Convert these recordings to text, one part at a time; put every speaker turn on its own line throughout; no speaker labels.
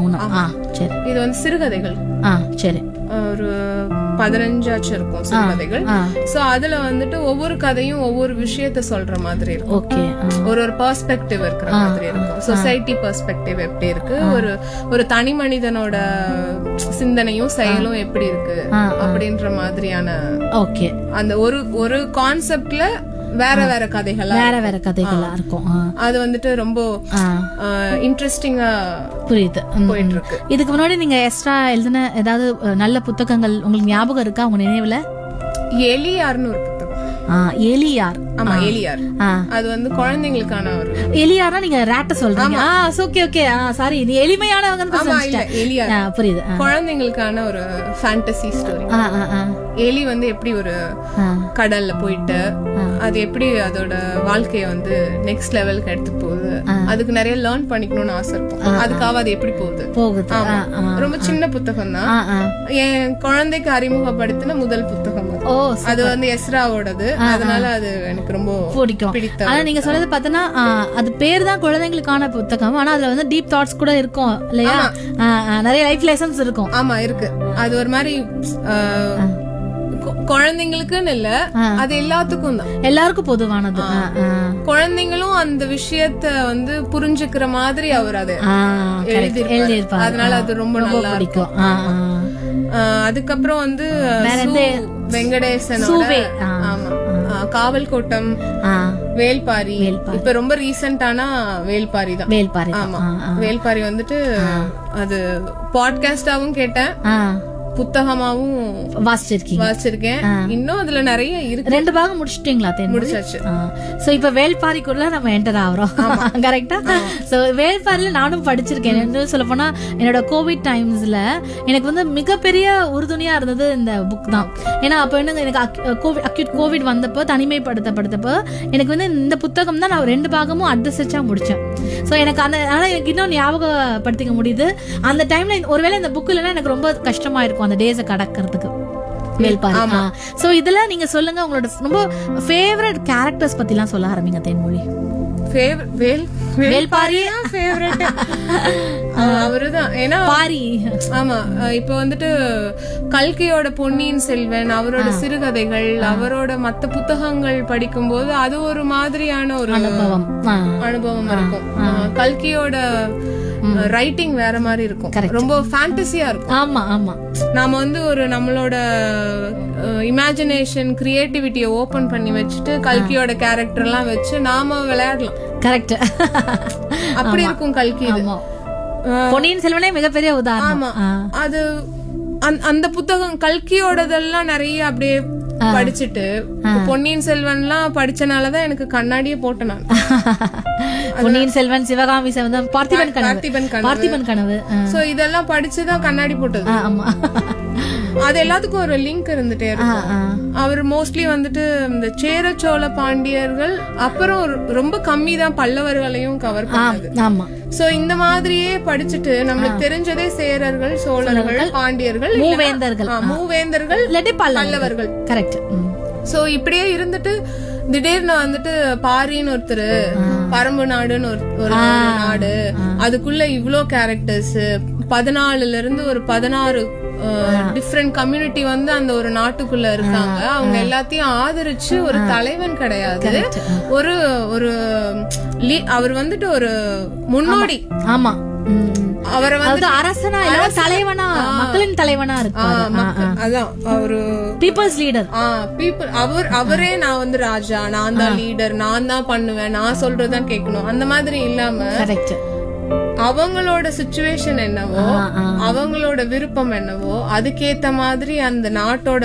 மூணு ஆ சரி
இது வந்து சிறுகதைகள்
ஆ சரி
ஒரு பதினஞ்சாச்சும் இருக்கும் சிறுகதைகள்
ஆ
சோ அதுல வந்துட்டு ஒவ்வொரு கதையும் ஒவ்வொரு விஷயத்த சொல்ற மாதிரி இருக்கும்
ஓகே
ஒரு ஒரு பெர்ஸ்பெக்டிவ் இருக்கிற மாதிரி இருக்கும் சொசைட்டி பெர்ஸ்பெக்டிவ் எப்படி இருக்கு ஒரு ஒரு தனி மனிதனோட சிந்தனையும் செயலும் எப்படி இருக்கு
ஆ,
அப்படின்ற மாதிரியான
ஓகே
அந்த ஒரு ஒரு கான்செப்ட்ல வேற வேற கதைகளா
வேற வேற கதைகளா இருக்கும் ஆ
அது வந்துட்டு ரொம்ப
ஆ
இன்ட்ரெஸ்டிங்கா
புரியுது ம்,
போயிட்டு
ம்.
இருக்கு
இதுக்கு முன்னாடி நீங்க எக்ஸ்ட்ரா எழுதின ஏதாவது அஹ், நல்ல புத்தகங்கள் உங்களுக்கு ஞாபகம் இருக்கா உங்க நினைவுல
எலியார்னு ஒரு புத்தகம்
ஆ எலியார்
ஆமா எலியார்
ஆ
அது வந்து குழந்தைங்களுக்கான ஒரு
எலியார்னா நீங்க ரேட்ட சொல்றீங்க ஆ ஓகே ஓகே ஆ சாரி நீ எளிமையானவங்கன்னு
ஆமா இல்ல
சொல்லிட்டேன்
எலியார்
ஆ, புரியுது ஆ.
குழந்தைங்களுக்கான ஒரு ஃபேண்டசி ஸ்டோரி
ஆ ஆ ஆ
எலி வந்து எப்படி ஒரு
ஆ
கடல்ல போயிட்டு அது எப்படி அதோட வாழ்க்கைய வந்து நெக்ஸ்ட் லெவலுக்கு எடுத்து போகுது அதுக்கு நிறைய லேர்ன் பண்ணிக்கணும்னு ஆசை இருக்கும் அதுக்காக அது எப்படி போகுது
போகுது ஆ ஆ
ரொம்ப சின்ன புத்தகம் தான்
ஆ ஆ
என் குழந்தைக்கு அறிமுகப்படுத்தின முதல் புத்தகம் அது.
ஓ
அது வந்து எஸ்ராவோடது அதனால அது எனக்கு ரொம்ப
பிடிக்கும்
பிடித்த
ஆனா நீங்க சொல்றது பார்த்தோன்னா ஆ, அது பேர் தான் குழந்தைங்களுக்கான புத்தகம் ஆனா அதுல வந்து டீப் தாட்ஸ் கூட இருக்கும் இல்லையா ஆ, ஆ, நிறைய லைஃப் லெசன்ஸ் இருக்கும்
ஆமா இருக்கு அது ஒரு மாதிரி ஆஹ், கு- குழந்தைங்களுக்குன்னு இல்ல அது எல்லாத்துக்கும் தான்
எல்லாருக்கும் பொதுவானது ஆ, ஆ.
குழந்தைங்களும் அந்த விஷயத்த வந்து புரிஞ்சுக்கிற மாதிரி அவர் அதை
ஆ, correct.
எழுதியிருப்பாரு.
எழுதியிருப்பாரு.
அதனால
ஆ,
அது ரொம்ப
ரொம்ப
நல்லா
பிடிக்கும் ஆ, ஆ.
ஆஹ், அதுக்கப்புறம் வந்து சு வெங்கடேசனோட
சூவே. ஆ,
ஆமா ஆஹ், காவல் கோட்டம்
ஆ,
வேல்பாரி
வேல்பாரி.
இப்ப ரொம்ப ரீசெண்டானா வேல்பாரி தான்
வேல்பாரி தான்.
ஆமா
ஆ, ஆ.
வேல்பாரி வந்துட்டு அது பாட்காஸ்டாவும் கேட்டேன்
ஆ,
புத்தகமாவும்
வாசிச்சிருக்கீங்க
வாசிச்சிருக்கேன் இன்னும் அதுல நிறைய இருக்கு
ரெண்டு பாகம் முடிச்சிட்டீங்களா தேன்
முடிச்சாச்சு
சோ இப்ப வேல்பாரிக்குள்ள நம்ம என்டர் ஆகுறோம் கரெக்டா சோ வேல்பாரில நானும் படிச்சிருக்கேன் என்ன சொல்ல போனா என்னோட கோவிட் டைம்ஸ்ல எனக்கு வந்து மிகப்பெரிய உறுதுணையா இருந்தது இந்த புக் தான் ஏன்னா அப்ப என்ன எனக்கு கோவிட் அக்யூட் கோவிட் வந்தப்போ தனிமைப்படுத்தப்படுத்தப்போ எனக்கு வந்து இந்த புத்தகம் தான் நான் ரெண்டு பாகமும் அட்ரஸா முடிச்சேன் சோ எனக்கு அந்த ஆனா எனக்கு இன்னும் ஞாபகப்படுத்திக்க முடியுது அந்த டைம்ல ஒருவேளை இந்த புக் இல்லைன்னா எனக்கு ரொம்ப கஷ்டமா இருக்கும் அந்த டேஸை கடக்கிறதுக்கு வேல்பாரி சோ இதுல நீங்க சொல்லுங்க உங்களோட ரொம்ப ஃபேவரட் கேரக்டர்ஸ் பத்தி எல்லாம் சொல்ல ஆரம்பிங்க தேன்மொழி
Fav- வேல்
வேல்பாரி
ஃபேவரட் அவருதான் ஏன்னா
பாரி
ஆமா அஹ் இப்ப வந்துட்டு கல்கியோட பொன்னியின் செல்வன் அவரோட சிறுகதைகள் அவரோட மத்த புத்தகங்கள் படிக்கும்போது அது ஒரு மாதிரியான ஒரு
அனுபவம் ஆ,
அனுபவம் இருக்கும் அஹ் கல்கியோட ரைட்டிங் வேற மாதிரி இருக்கும் ரொம்ப ஃபேண்டசியா இருக்கும்
ஆமா ஆமா
நாம வந்து ஒரு நம்மளோட இமேஜினேஷன் கிரியேட்டிவிட்டியை ஓபன் பண்ணி வச்சுட்டு கல்கியோட கேரக்டர் எல்லாம் வச்சு நாம விளையாடலாம்
கரெக்ட்
அப்படி இருக்கும் கல்கி இது
ஆமா பொன்னியின் செல்வனே மிகப்பெரிய உதாரணம்
ஆமா
ஆ.
அது அந்த- அந்த புத்தகம் கல்கியோடதெல்லாம் நிறைய அப்படியே படிச்சுட்டு இப்ப பொன்னியின் செல்வன்லாம் படிச்சனாலதான் எனக்கு கண்ணாடியே போட்டேன் நான்
பொன்னியின் செல்வன் சிவகாமி செவந்தம் பார்த்திபன் கனவு
பார்த்திபன் கனவு
பார்த்திபன் கனவு ஆ.
சோ இதெல்லாம் படிச்சுதான் கண்ணாடி போட்டது
ஆ, ஆமா
அது எல்லாத்துக்கும் ஒரு லிங்க் இருந்துட்டே இருக்கும்
ஆ.
அவர் மோஸ்ட்லி வந்துட்டு இந்த சேர சோழ பாண்டியர்கள் அப்புறம் ஒரு- ரொம்ப கம்மி தான் பல்லவர்களையும் கவர் பண்ணது
ஆமா
சோ இந்த மாதிரியே படிச்சுட்டு நம்மளுக்கு தெரிஞ்சதே சேரர்கள் சோழர்கள் பாண்டியர்கள் இல்லைன்னா-
மூவேந்தர்கள்.
ஆ, மூவேந்தர்கள்
இல்லாட்டி பல்லவர்கள்
பல்லவர்கள்
கரெக்ட்
சோ இப்படியே இருந்துட்டு திடீர்னு வந்துட்டு பாரின்னு ஒருத்தர் பரம்பு நாடுன்னு ஒரு ஒரு நாடு அதுக்குள்ள இவ்ளோ கேரக்டர்ஸ் பதினாலுல இருந்து ஒரு பதினாறு டிஃப்ரெண்ட் கம்யூனிட்டி வந்து அந்த ஒரு நாட்டுக்குள்ள இருக்காங்க அவங்க எல்லாத்தையும் ஆதரிச்சு ஒரு தலைவன் கிடையாது ஒரு ஒரு லீ- அவர் வந்துட்டு ஒரு முன்னோடி
ஆமா ம்.
அவரை வந்து
அதாவது அரசனா இல்ல தலைவனா மக்களின் தலைவனா
ஆ,
இருப்பாரு
மக்கள்- அதான் அவரு
பீப்புள்ஸ் லீடர்
ஆ பீப்புள் அவர் அவரே நான் வந்து ராஜா நான் தான் லீடர் நான் தான் பண்ணுவேன் நான் சொல்றதுதான் கேட்கணும் அந்த மாதிரி இல்லாம
கரெக்ட்
அவங்களோட சுச்சுவேஷன் என்னவோ அவங்களோட விருப்பம் என்னவோ அதுக்கேத்த மாதிரி அந்த நாட்டோட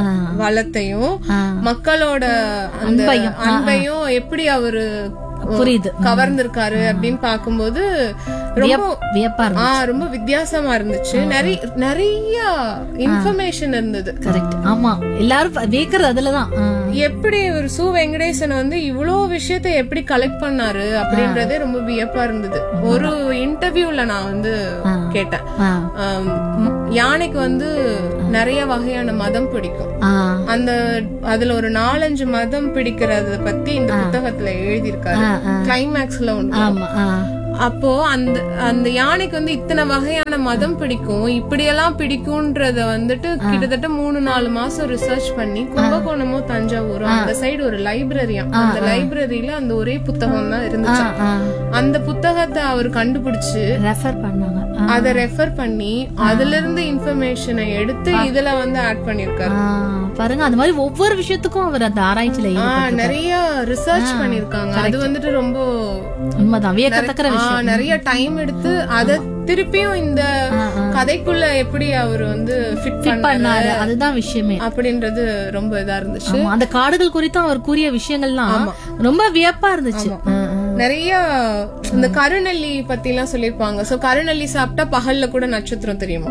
வளத்தையும் மக்களோட அந்த அன்பையும் எப்படி அவரு
புரியுது
கவர்ந்திருக்காரு அப்படின்னு பாக்கும்போது ரொம்ப
வியப்பா
ஆ ரொம்ப வித்தியாசமா இருந்துச்சு நிறைய நிறைய இன்ஃபர்மேஷன் இருந்தது
கரெக்ட் ஆமா எல்லாரும் ப- வியக்கிறது அதுலதான் ஆ.
எப்படி ஒரு சு வெங்கடேசன் வந்து இவ்ளோ விஷயத்த எப்படி கலெக்ட் பண்ணாரு அப்படின்றதே ரொம்ப வியப்பா இருந்தது ஒரு இன்டர்வியூல நான் வந்து கேட்டேன்
ஆ.
ஆம், ம், யானைக்கு வந்து நிறைய வகையான மதம் பிடிக்கும்
ஆ.
அந்த அதுல ஒரு நாலஞ்சு மதம் பிடிக்கிறத பத்தி இந்த புத்தகத்துல எழுதியிருக்காரு கிளைமேக்ஸ்ல ஒண்ணு
ஆமா ஆ.
அப்போ அந்த அந்த யானைக்கு வந்து இத்தனை வகையான மதம் பிடிக்கும் இப்படியெல்லாம் பிடிக்கும்ன்றத வந்துட்டு கிட்டத்தட்ட மூணு நாலு மாசம் ரிசர்ச் பண்ணி கும்பகோணமோ தஞ்சாவூரோ அந்த சைடு ஒரு லைப்ரரியா அந்த லைப்ரரியில அந்த ஒரே புத்தகம் தான் இருந்துச்சு அந்த புத்தகத்தை அவர் கண்டுபிடிச்சு
ரெஃபர் பண்ணாங்க ஆ.
அத ரெஃபர் பண்ணி அதுல இருந்து இன்ஃபர்மேஷனை எடுத்து இதுல வந்து ஆட் பண்ணிருக்காரு
ஆ, பாருங்க அந்த மாதிரி ஒவ்வொரு விஷயத்துக்கும் அவர் அந்த ஆராய்ச்சியில
ஆ,
ஈடுபட்டு
நிறைய ரிசர்ச் பண்ணிருக்காங்க அது வந்துட்டு ரொம்ப
உண்மைதான் வியக்கத்தக்க
ஆ, நிறைய டைம் எடுத்து அத திருப்பியும் இந்த கதைக்குள்ள எப்படி அவர் வந்து ஃபிட் பண்ண
பண்ணாரு அதுதான் விஷயமே
அப்படின்றது ரொம்ப இதா இருந்துச்சு
ஆமா, அந்த காடுகள் குறித்தும் அவர் கூறிய விஷயங்கள்லாம் ரொம்ப வியப்பா இருந்துச்சு ஆ, ஆ.
நிறைய இந்த கருநெல்லி பத்தி எல்லாம் சொல்லிருப்பாங்க சோ கருநெல்லி சாப்பிட்டா பகல்ல கூட நட்சத்திரம் தெரியுமா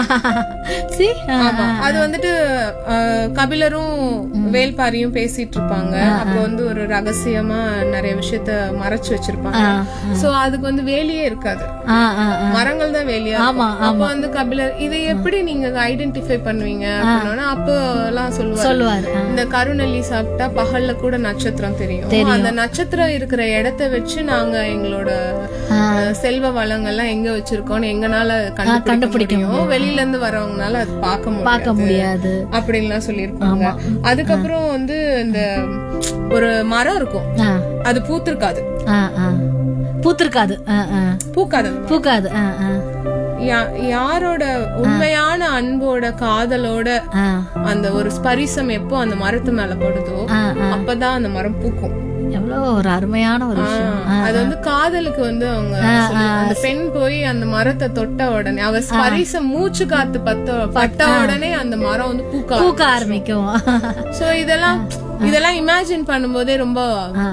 See? ஆ,
ஆமா அது வந்துட்டு அஹ், கபிலரும் வேல்பாரியும் பேசிட்டு இருப்பாங்க அப்ப வந்து ஒரு ரகசியமா நிறைய விஷயத்த மறைச்சு வச்சிருப்பாங்க சோ அதுக்கு வந்து வேலியே இருக்காது
ஆ, ஆ, ஆ.
மரங்கள் தான் வேலியா
ஆமா,
இருக்கும். அப்ப வந்து கபிலர் இதை எப்படி நீங்க ஐடென்டிஃபை பண்ணுவீங்க அப்படின்னா அப்ப எல்லாம் சொல்லுவாரு
சொல்லுவாரு ஆ.
இந்த கருநெல்லி சாப்பிட்டா பகல்ல கூட நட்சத்திரம் தெரியும் அந்த நட்சத்திரம் இருக்கிற இடத்த வச்சு நாங்க எங்களோட அஹ், செல்வ வளங்கள்லாம் எங்க வச்சிருக்கோம்னு எங்கனால கண்டுபிடிக்க முடியும் வெளியில இருந்து வரவங்கனால அது பார்க்க
பார்க்க
முடியாது
முடியாது
அப்படின்லாம் சொல்லியிருப்பாங்க அதுக்கப்புறம் வந்து இந்த ஒரு மரம் இருக்கும்
ஆ,
அது பூத்திருக்காது
ஆ, ஆ. பூத்திருக்காது ஆ, ஆ.
பூக்காது அந்த
பூக்காது ஆ, ஆ.
யா- யாரோட உண்மையான அன்போட காதலோட
ஆ,
அந்த ஒரு ஸ்பரிசம் எப்போ அந்த மரத்து மேல படுதோ
ஆ, ஆ.
அப்பதான் அந்த மரம் பூக்கும்
எவ்வளவு ஒரு அருமையான ஒரு விஷயம் ஆ,
அது வந்து காதலுக்கு வந்து அவங்க சொல்லுவாங்க. அந்த பெண் போய் அந்த மரத்தை தொட்ட உடனே அவ ஸ்பரிசம் மூச்சு காத்து பத்த பட்ட உடனே அந்த மரம் வந்து பூக்க
பூக்க ஆரம்பிக்கும்
சோ இதெல்லாம் இதெல்லாம் இமேஜின் பண்ணும்போதே ரொம்ப
ஆ,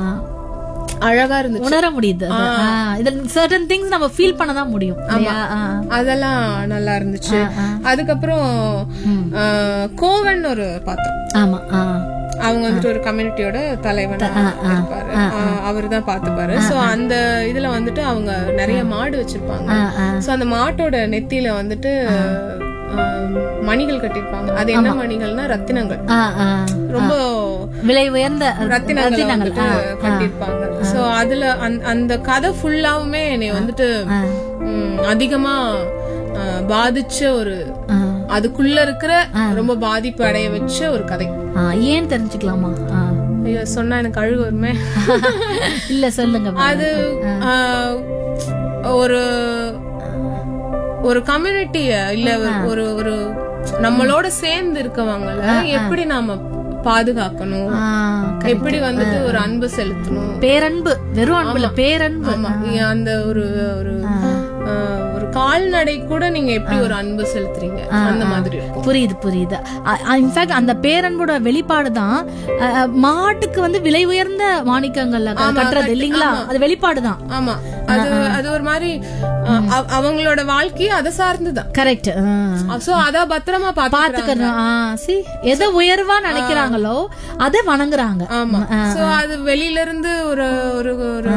அழகா இருந்துச்சு
உணர முடியுது அது. ஆ, இதுல certain திங்ஸ் நம்ம ஃபீல் பண்ண தான் முடியும் இல்லையா? ஆ,
அதெல்லாம் நல்லா இருந்துச்சு அதுக்கப்புறம் ஆஹ், கோவன் ஒரு பாத்திரம்
ஆமா ஆ.
அவங்க வந்துட்டு ஒரு கம்யூனிட்டியோட தலைவனா இருப்பாரு அவர் தான் பாத்துப்பாரு சோ அந்த இதுல வந்துட்டு அவங்க நிறைய மாடு வச்சிருப்பாங்க
ஆ, ஆ.
சோ அந்த மாட்டோட நெத்தியில வந்துட்டு ஆஹ், மணிகள் கட்டிருப்பாங்க அது என்ன மணிகள்னா ரத்தினங்கள்
ஆ, ஆ.
ரொம்ப
விலை உயர்ந்த
ரத்தினங்களை
ரத்தினங்கள்
வந்துட்டு கட்டிருப்பாங்க சோ அதுல அந்த- அந்த கதை ஃபுல்லாவுமே என்னை வந்துட்டு ம், அதிகமா ஆஹ், பாதிச்ச ஒரு
ஆ.
அதுக்குள்ள இருக்கிற ரொம்ப பாதிப்பு அடைய வச்ச ஒரு கதை
ஆ, ஏன் தெரிஞ்சுக்கலாமா ஆ.
ஐயோ சொன்னா எனக்கு அழுகு வருமே
இல்ல சொல்லுங்க
அது ஆஹ், ஒரு ஒரு கம்யூனிட்டிய இல்ல ஒரு ஒரு நம்மளோட சேர்ந்து இருக்கவங்கள எப்படி நாம பாதுகாக்கணும்
ஆ,
எப்படி வந்துட்டு ஒரு அன்பு செலுத்தணும்
பேரன்பு வெறும் அன்பு இல்ல பேரன்பு
ஆமா அந்த ஒரு ஒரு ஆஹ், ஒரு கால்நடை கூட நீங்க எப்படி ஒரு அன்பு செலுத்துறீங்க அந்த மாதிரி இருக்கும்
புரியுது புரியுது இன்ஃபேக்ட் அந்த பேரன்போட வெளிப்பாடு தான் மாட்டுக்கு வந்து விலை உயர்ந்த மாணிக்கங்கள்ல க- கட்டுறது இல்லைங்களா அது வெளிப்பாடு தான்
ஆமா அது அது ஒரு மாதிரி ஆஹ், அவ- அவங்களோட வாழ்க்கையும் அதை சார்ந்துதான்
கரெக்ட்
சோ அத பத்திரமா பாத்து
பாத்துக்கணும் சி எதை உயர்வா நினைக்கிறாங்களோ அதை வணங்குறாங்க
ஆமா சோ அது வெளியில இருந்து ஒரு ஒரு ஒரு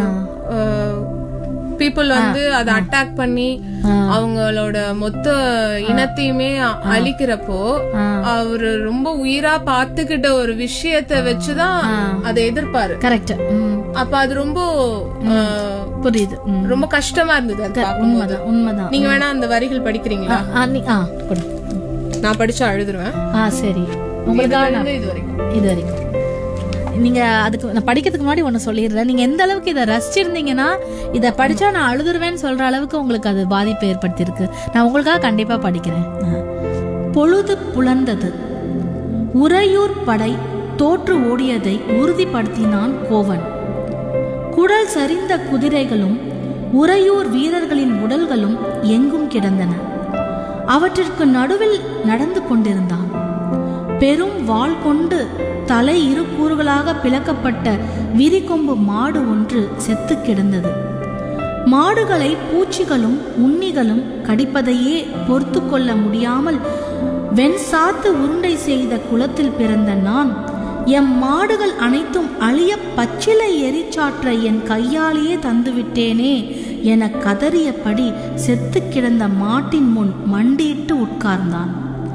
பீப்புள் வந்து அதை அட்டாக் பண்ணி அவங்களோட மொத்த இனத்தையுமே அ- அழிக்கிறப்போ அவரு ரொம்ப உயிரா பாத்துக்கிட்ட ஒரு விஷயத்த வச்சுதான் அதை எதிர்ப்பாரு
கரெக்ட்
அப்ப அது ரொம்ப ஆஹ்,
புரியுது ம்.
ரொம்ப கஷ்டமா இருந்தது அது பார்க்கும்போது
உண்மைதான் உண்மைதான்
நீங்க வேணா அந்த வரிகள் படிக்கிறீங்களா
ஆ, நீ- ஆ, கொடு.
நான் படிச்சு அழுதுருவேன்
ஆ சரி உங்களுக்காக நான்
இருந்து இது வரைக்கும்
இது வரைக்கும் நீங்க அதுக்கு நான் படிக்கிறதுக்கு முன்னாடி ஒண்ணு சொல்லிடுறேன் நீங்க எந்த அளவுக்கு இதை ரசிச்சிருந்தீங்கன்னா இதை படிச்சா நான் அழுதுருவேன்னு சொல்ற அளவுக்கு உங்களுக்கு அது பாதிப்பு ஏற்படுத்தியிருக்கு நான் உங்களுக்காக கண்டிப்பா படிக்கிறேன் ஆ. பொழுது புலர்ந்தது உறையூர் படை தோற்று ஓடியதை உறுதிப்படுத்தினான் கோவன் குடல் சரிந்த குதிரைகளும் உறையூர் வீரர்களின் உடல்களும் எங்கும் கிடந்தன அவற்றிற்கு நடுவில் நடந்து கொண்டிருந்தான் பெரும் வாள் கொண்டு தலை இரு கூறுகளாக பிளக்கப்பட்ட விரிகொம்பு மாடு ஒன்று செத்து கிடந்தது மாடுகளை பூச்சிகளும் உண்ணிகளும் கடிப்பதையே பொறுத்து கொள்ள முடியாமல் வெண்சாத்து உருண்டை செய்த குலத்தில் பிறந்த நான் எம் மாடுகள் அனைத்தும் அழிய பச்சிலை எரிச்சாற்ற என் கையாலேயே தந்துவிட்டேனே என கதறியபடி செத்து கிடந்த மாட்டின் முன் மண்டியிட்டு உட்கார்ந்தான்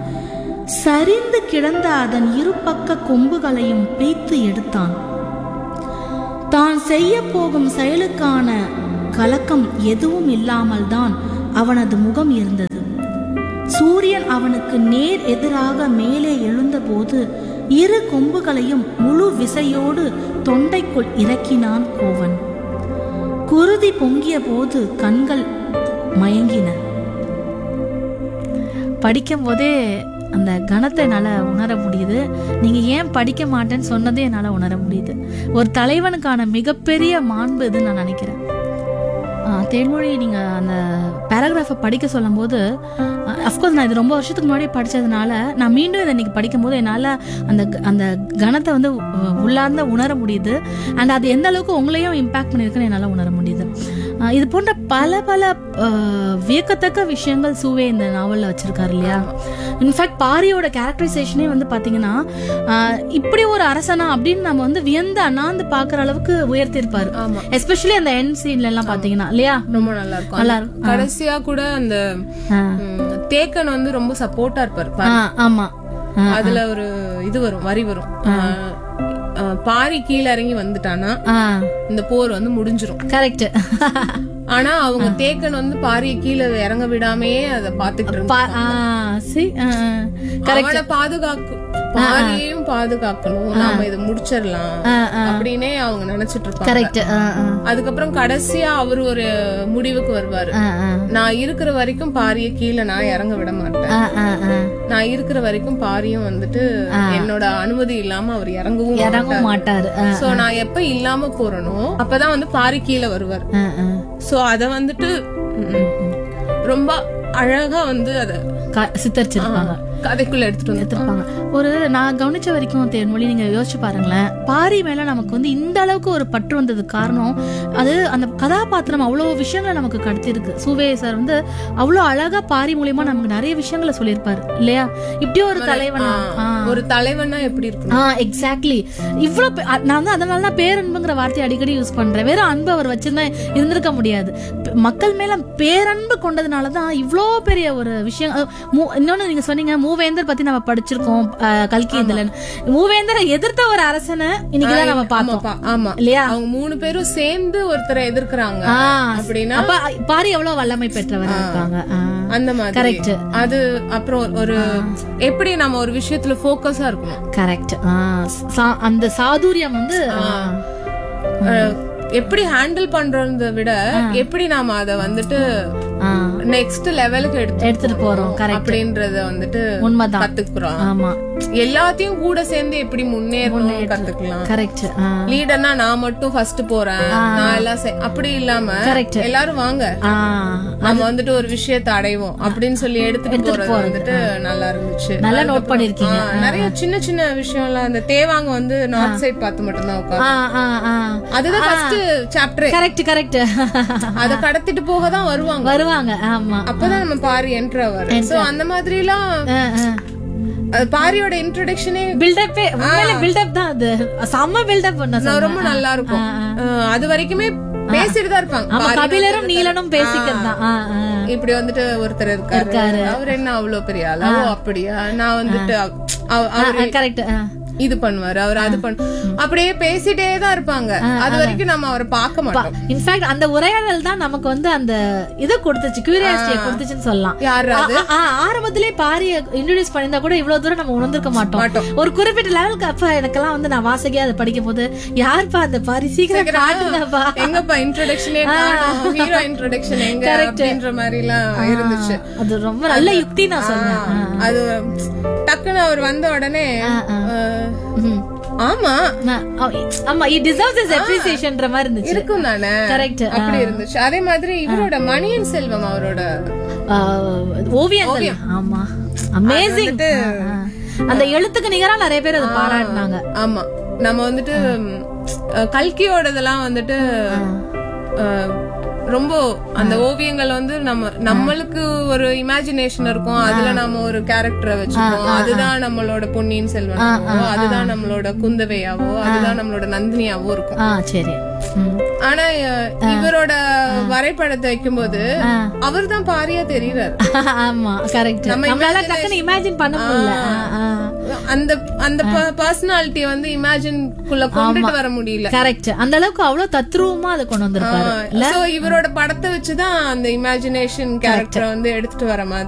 சரிந்து கிடந்த அதன் இருபக்க கொம்புகளையும் பீத்து எடுத்தான் தான் செய்ய போகும் செயலுக்கான
கலக்கம் எதுவும் இல்லாமல் தான் அவனது முகம் இருந்தது சூரியன் அவனுக்கு நேர் எதிராக மேலே எழுந்தபோது இரு கொம்புகளையும் முழு விசையோடு தொண்டைக்குள் இறக்கினான் கோவன் குருதி பொங்கிய போது கண்கள் மயங்கின
படிக்கும் போதே அந்த கணத்தை என்னால் உணர முடியுது நீங்கள் ஏன் படிக்க மாட்டேன்னு சொன்னதே என்னால் உணர முடியுது ஒரு தலைவனுக்கான மிகப்பெரிய மாண்பு இதுன்னு நான் நினைக்கிறேன் ஆஹ் தேன்மொழி நீங்கள் அந்த பேராகிராஃபை படிக்க சொல்லும்போது அஃப்கோர்ஸ் நான் இது ரொம்ப வருஷத்துக்கு முன்னாடி படித்ததுனால நான் மீண்டும் இதை இன்னைக்கு படிக்கும்போது என்னால் அந்த க- அந்த கணத்தை வந்து உ- உள்ளார்ந்த உணர முடியுது அண்ட் அது எந்த அளவுக்கு உங்களையும் இம்பாக்ட் பண்ணியிருக்குன்னு என்னால் உணர முடியுது ஆஹ் இது போன்ற பல பல ஆஹ், வியக்கத்தக்க விஷயங்கள் சூவே இந்த நாவலில் வச்சிருக்காரு இல்லையா இன்ஃபேக்ட் பாரியோட கேரக்டரைசேஷனே வந்து பார்த்தீங்கன்னா ஆஹ், இப்படி ஒரு அரசனா அப்படின்னு நம்ம வந்து வியந்து அண்ணாந்து பார்க்குற அளவுக்கு உயர்த்திருப்பாரு
ஆமா.
எஸ்பெஷலி அந்த என் சீன்ல எல்லாம் பாத்தீங்கன்னா இல்லையா
ரொம்ப நல்லா இருக்கும்
நல்லா
அந்த கடைசியா கூட அந்த
ஆ.
ம், தேக்கன் வந்து ரொம்ப சப்போர்ட்டா இருப்பாரு பா-
ஆ, ஆமா ஆ,
அதுல ஒரு இது வரும் வரி வரும் ஆ, ஆ, பாரி கீழே இறங்கி வந்துட்டானா
ஆ
இந்த போர் வந்து முடிஞ்சிரும்
கரெக்ட்
ஆனா அவங்க தேக்கன் வந்து பாரிய கீழே இறங்க விடாமையே அதை பாத்துக்கிட்டு இருந்தாங்க
சி
அவனை பாதுகாக்கு பாரியையும் பாதுகாக்கணும் நாம இதை முடிச்சிடலாம் அப்படின்னே அவங்க நினைச்சிட்டு இருப்பாங்க
கரெக்ட்
அதுக்கப்புறம் கடைசியா அவர் ஒரு முடிவுக்கு வருவாரு நான் இருக்கிற வரைக்கும் பாரிய கீழே நான் இறங்க விட மாட்டேன் நான் இருக்கிற வரைக்கும் பாரியும் வந்துட்டு என்னோட அனுமதி இல்லாம அவர் இறங்கவும்
இறங்க மாட்டாரு ஆ,
சோ நான் எப்ப இல்லாம போறனோ அப்பதான் வந்து பாரி கீழே வருவார்
ஆ, ஆ.
சோ அத வந்துட்டு ம், ரொம்ப அழகா வந்து அத
க- சித்தரிச்சிருப்பாங்க
கதைக்குள்ள எடுத்துட்டு வந்து
எடுத்திருப்பாங்க ஒரு நான் கவனிச்ச வரைக்கும் தேன்மொழி நீங்க யோசிச்சு பாருங்களேன் பாரி மேல நமக்கு வந்து இந்த அளவுக்கு ஒரு பற்று வந்ததுக்கு காரணம் அது அந்த கதாபாத்திரம் அவ்வளவு விஷயங்களை நமக்கு கடத்திருக்கு சூவே சார் வந்து அவ்வளவு அழகா பாரி மூலியமா நமக்கு நிறைய விஷயங்களை சொல்லியிருப்பாரு இல்லையா இப்படி ஒரு தலைவனா ஆ.
ஒரு தலைவனா எப்படி இருக்கணும்
ஆ எக்ஸாக்ட்லி இவ்வளவு பே- அ- நான் வந்து அதனால தான் பேரன்புங்கிற வார்த்தையை அடிக்கடி யூஸ் பண்றேன் வெறும் அன்பு அவர் வச்சிருந்தா இருந்திருக்க முடியாது ப- மக்கள் மேல பேரன்பு கொண்டதுனால தான் இவ்வளோ பெரிய ஒரு விஷயம் அ, மூ- இன்னொன்னு நீங்க சொன்னீங்க மூவேந்தர் பத்தி நம்ம படிச்சிருக்கோம் அ, கல்கி இதுல மூவேந்தரை எதிர்த்த ஒரு அரசனை இன்னைக்குதான் நம்ம பார்த்தோம்
ஆமாப்பா, ஆமா
இல்லையா
அவங்க மூணு பேரும் சேர்ந்து ஒருத்தரை எதிர்க்கிறாங்க
ஆ,
அப்படின்னா
அப்ப பாரி எவ்வளவு வல்லமை பெற்றவர் இருக்காங்க ஆ.
அந்த மாதிரி
Correct.
அது அப்புறம் ஒரு எப்படி நம்ம ஒரு விஷயத்துல போக்கஸா இருக்கணும்
கரெக்ட் அந்த சாதுரியம் வந்து ஆ.
அஹ், எப்படி ஹேண்டில் பண்றத விட எப்படி நாம அத வந்துட்டு
ஆ.
நெக்ஸ்ட் லெவலுக்கு எடுத்து
எடுத்துட்டு போறோம் கரெக்ட்
அப்படின்றத வந்துட்டு
உண்மைதான்
கத்துக்கிறோம்
ஆமா
எல்லாத்தையும் கூட சேர்ந்து எப்படி முன்னேறணும் கத்துக்கலாம்
கரெக்ட்
லீடர்னா நான் மட்டும் ஃபர்ஸ்ட் போறேன் நான் எல்லாம் செ- அப்படி இல்லாம
Correct.
எல்லாரும் வாங்க நம்ம வந்துட்டு ஒரு விஷயத்தை அடைவோம் அப்படின்னு சொல்லி எடுத்துட்டு போறது வந்துட்டு நல்லா இருந்துச்சு
நல்லா நோட் பண்ணிருக்கீங்க
ஆ, நிறைய சின்ன சின்ன விஷயம்லாம் அந்த தேவாங்க வந்து நார்த் சைட் பார்த்து மட்டும்தான் உட்காந்து அதுதான் ஃபர்ஸ்ட் சாப்டர்
கரெக்ட் கரெக்ட்
அத கடத்திட்டு போக தான் வருவாங்க
வருவாங்க ஆமா
அப்பதான் நம்ம பாரி என்ட்ரு ஆவாரு சோ அந்த மாதிரி எல்லாம் பாரியோட இன்ட்ரோடக்ஷனே
பில்டப்பே உண்மையில பில்டப் தான் அது செம்ம பில்டப் பண்ண சொல்றேன்.
ரொம்ப நல்லா இருக்கும் அஹ், அது வரைக்குமே பேசிட்டு தான் இருப்பாங்க
ஆமா
பாரி
கபிலரும் நீலனும் பேசிக்கிறது தான் ஆ, ஆ.
இப்படி வந்துட்டு ஒருத்தர் இருக்காரு அவர் என்ன அவ்வளவு பெரிய ஆளா ஓ அப்படியா நான் வந்துட்டு அவ- அவ- அவரு
கரெக்ட்
இது பண்ணுவாரு அவர் அது பண்ணு அப்படியே பேசிட்டே தான் இருப்பாங்க அது வரைக்கும் நம்ம அவரை பார்க்க மாட்டோம்
இன்ஃபேக்ட் அந்த உரையாடல் தான் நமக்கு வந்து அந்த இதை கொடுத்துச்சு கியூரியாசிட்டியை கொடுத்துச்சுன்னு சொல்லலாம்
யாரு
ஆ, ஆ, ஆ, ஆரம்பத்திலே பாரிய இன்ட்ரோடியூஸ் பண்ணியிருந்தா கூட இவ்வளவு தூரம் நம்ம உணர்ந்திருக்க மாட்டோம் ஒரு குறிப்பிட்ட லெவலுக்கு அப்ப எனக்கெல்லாம் வந்து நான் வாசகையா அதை படிக்கும் போது யாருப்பா அந்த பாரி சீக்கிரம் காட்டுங்கப்பா
எங்கப்பா இன்ட்ரோடக்ஷனே ஹீரோ இன்ட்ரோடக்ஷன் எங்க அப்படின்ற மாதிரி எல்லாம் இருந்துச்சு
அது ரொம்ப நல்ல யுக்தி நான் சொன்னேன்
ஆ, அது டக்குன்னு அவர் வந்த உடனே அஹ், ஆமா
நான் ஆ- ஆமா இட் டிசர்வ்ஸ் இஸ் அப்ரிசியேஷன்ற மாதிரி இருந்துச்சு
இருக்கும் தானே
கரெக்ட்
அப்படி இருந்துச்சு அதே மாதிரி இவரோட மணியன் செல்வம் அவரோட
ஓவியங்கள் ஆமா அமேசிங் அந்த எழுத்துக்கு நிகரா நிறைய பேர் அதை பாராட்டினாங்க
ஆமா நம்ம வந்துட்டு ம், அஹ், கல்கியோடதெல்லாம் வந்துட்டு அஹ், ரொம்ப அந்த ஓவியங்கள் வந்து நம்ம நம்மளுக்கு ஒரு இமேஜினேஷன் இருக்கும் அதுல நம்ம ஒரு கேரக்டரை வச்சுப்போம் அதுதான் நம்மளோட பொன்னியின் செல்வனாவோ அதுதான் நம்மளோட குந்தவையாவோ அதுதான் நம்மளோட நந்தினியாவோ இருக்கும்
ஆ சரி ம்.
ஆனா அஹ், இவரோட வரைபடத்தை வைக்கும்போது
ஆ.
அவர் தான் பாரியா தெரியறாரு
ஆமா கரெக்ட்
நம்ம
நம்மளால டக்குன்னு இமேஜின் பண்ண முடியல ஆ, ஆ.
அந்த அந்த பர்சனாலிட்டி வந்து இமேஜின் குள்ள கொண்டுட்டு வர முடியல
கரெக்ட் அந்த அளவுக்கு அவ்வளவு தத்ரூபமா அதை கொண்டு வந்திருப்பாரு
சோ இவரோட படத்தை வச்சுதான் அந்த இமேஜினேஷன் கேரக்டரை வந்து எடுத்துட்டு வர மாதிரி